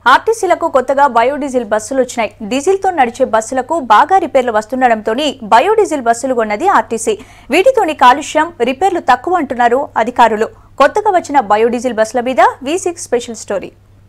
ఆర్టీసీలకు కొత్తగా బయోడీజిల్ బస్సులు వచ్చినాయి డీజిల్తో నడిచే బస్సులకు బాగా రిపేర్లు వస్తుండటంతో బయోడీజిల్ బస్సులు కొన్నది ఆర్టీసీ వీటితోని కాలుష్యం రిపేర్లు తక్కువ అంటున్నారు అధికారులు కొత్తగా వచ్చిన బయోడీజిల్ బస్సుల మీద V six special story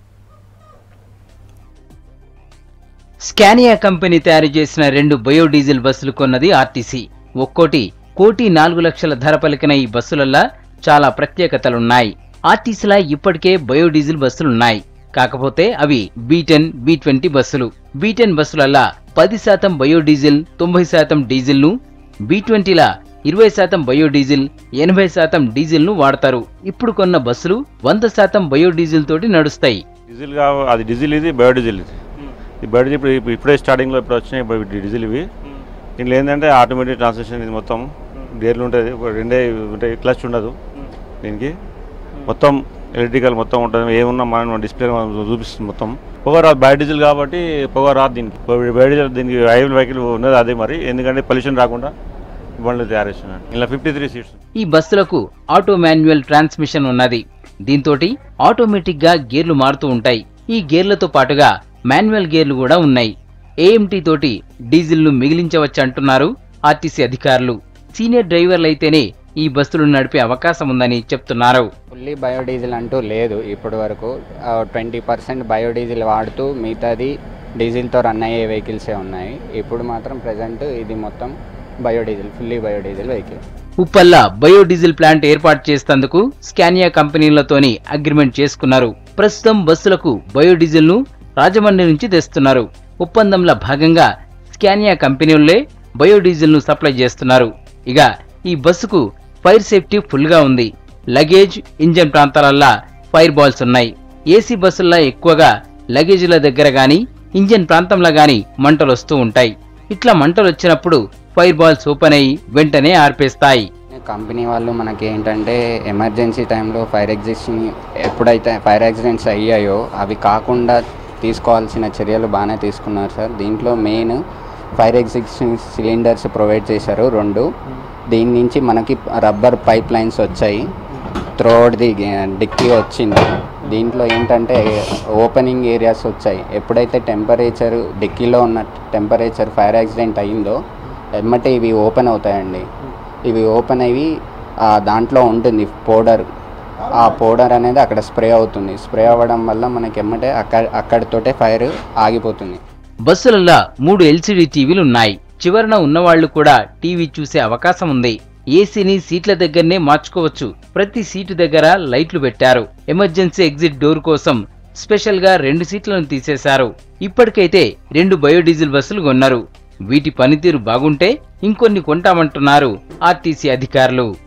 Scania company తయారు చేసిన రెండు బయోడీజిల్ బస్సులు కొన్నది ఆర్టీసీ ఒక్కోటి కోటి నాలుగు లక్షల ధర పలికిన ఈ బస్సులల్లా చాలా ప్రత్యేకతలున్నాయి ఆర్టీసీలా ఇప్పటికే బయోడీజిల్ బస్సులున్నాయి కాకపోతే అవి బీ టెన్ బీ ట్వంటీ బస్సులు బీ టెన్ బస్సులల్లా పది శాతం బయోడీజిల్ తొంభై శాతం డీజిల్ను బీ ట్వంటీలా ఇరవై శాతం బయోడీజిల్ ఎనభై శాతం డీజిల్ను వాడతారు ఇప్పుడు కొన్న బస్సులు వంద శాతం బయోడీజిల్ తోటి నడుస్తాయి డీజిల్ కా అది డీజిల్ ఇది బయోడీజిల్ ఇది ఈ బయోడీజిల్ ఇప్పుడు ఇప్పుడు- ఇప్పుడే స్టార్టింగ్లో ఇప్పుడు వచ్చినాయి ఇప్పుడు డీజిల్ ఇవి దీంట్లో ఏంటంటే ఆటోమేటిక్ ట్రాన్స్మిషన్ ఇది మొత్తం గేర్లు ఉంటుంది ఒక రెండే ఉంటాయి క్లచ్ ఉండదు దీనికి మొత్తం ఎలక్ట్రికల్ మొత్తం ఉంటుంది ఏమున్నా మనం డిస్ప్లే చూపిస్తుంది మొత్తం పొగ రాదు బయోడీజిల్ కాబట్టి పొగ రాదు దీనికి బయోడీజిల్ దీనికి ఐవల్ వెహికల్ ఉన్నది అదే మరి ఎందుకంటే పొల్యూషన్ రాకుండా ఈ బండ్లు తయారు చేస్తున్నాను ఇలా ఫిఫ్టీ త్రీ సీట్స్ ఈ బస్సులకు ఆటో మాన్యువల్ ట్రాన్స్మిషన్ ఉన్నది దీంతోటి ఆటోమేటిక్ గా గేర్లు మారుతూ ఉంటాయి ఈ గేర్లతో పాటుగా మాన్యువల్ గేర్లు కూడా ఉన్నాయి ఏఎంటీ తోటి డీజిల్ను మిగిలించవచ్చు అంటున్నారు ఆర్టీసీ అధికారులు సీనియర్ డ్రైవర్లు అయితేనే ఈ బస్సులు నడిపే అవకాశం ఉందని చెప్తున్నారు ఫుల్లీ బయోడీజిల్ అంటూ లేదు ఇప్పటి వరకు ట్వంటీ పర్సెంట్ బయోడీజిల్ వాడుతూ మిగతాది డీజిల్తో రన్ అయ్యే వెహికల్సే ఉన్నాయి ఇప్పుడు మాత్రం ప్రజెంట్ ఇది మొత్తం బయోడీజిల్ ఫుల్లీ బయోడీజిల్ వెహికల్ ఉప్పల్ల బయోడీజిల్ ప్లాంట్ ఏర్పాటు చేసేందుకు స్కానియా కంపెనీలతోని అగ్రిమెంట్ చేసుకున్నారు ప్రస్తుతం బస్సులకు బయోడీజిల్ ను రాజమండ్రి నుంచి తెస్తున్నారు ఒప్పందంలో భాగంగా స్కానియా కంపెనీలే బయోడీజిల్ ను సప్లై చేస్తున్నారు ఇక ఈ బస్సుకు ఫైర్ సేఫ్టీ ఫుల్ గా ఉంది లగేజ్ ఇంజన్ ప్రాంతాలల్లా ఫైర్ బాల్స్ ఉన్నాయి ఏసీ బస్సుల్లో ఎక్కువగా లగేజీల దగ్గర గాని ఇంజన్ ప్రాంతంలో గాని మంటలు వస్తూ ఉంటాయి ఇట్లా మంటలు వచ్చినప్పుడు ఫైర్ బాల్స్ ఓపెన్ అయ్యి వెంటనే ఆర్పేస్తాయి కంపెనీ వాళ్ళు మనకి ఏంటంటే ఎమర్జెన్సీ టైంలో ఫైర్ ఎగ్జిస్ట్ని ఎప్పుడైతే ఫైర్ యాక్సిడెంట్స్ అయ్యాయో అవి కాకుండా తీసుకోవాల్సిన చర్యలు బాగానే తీసుకున్నారు సార్ దీంట్లో main fire existing cylinders provide చేశారు రెండు దీని నుంచి మనకి రబ్బర్ పైప్ లైన్స్ వచ్చాయి త్రోడ్ ది డిక్కీ వచ్చింది దీంట్లో ఏంటంటే ఓపెనింగ్ ఏరియాస్ వచ్చాయి ఎప్పుడైతే టెంపరేచర్ డిక్కీలో ఉన్న టెంపరేచర్ ఫైర్ యాక్సిడెంట్ అయిందో ఎమ్మటే ఇవి ఓపెన్ అవుతాయండి ఇవి ఓపెన్ అయ్యి ఆ దాంట్లో ఉంటుంది పౌడర్ ఆ పౌడర్ అనేది అక్కడ స్ప్రే అవుతుంది స్ప్రే అవ్వడం వల్ల మనకి ఎమ్మటే అక్కడ అక్కడితోటే ఫైర్ ఆగిపోతుంది బస్సులల్లో మూడు ఎల్సీడీ టీవీలు ఉన్నాయి చివరన ఉన్నవాళ్లు కూడా టీవీ చూసే అవకాశం ఉంది ఏసీని సీట్ల దగ్గరనే మార్చుకోవచ్చు ప్రతి సీటు దగ్గర లైట్లు పెట్టారు ఎమర్జెన్సీ ఎగ్జిట్ డోర్ కోసం స్పెషల్ గా రెండు సీట్లను తీసేశారు ఇప్పటికైతే రెండు బయోడీజిల్ బస్సులు కొన్నారు వీటి పనితీరు బాగుంటే ఇంకొన్ని కొంటామంటున్నారు ఆర్టీసీ అధికారులు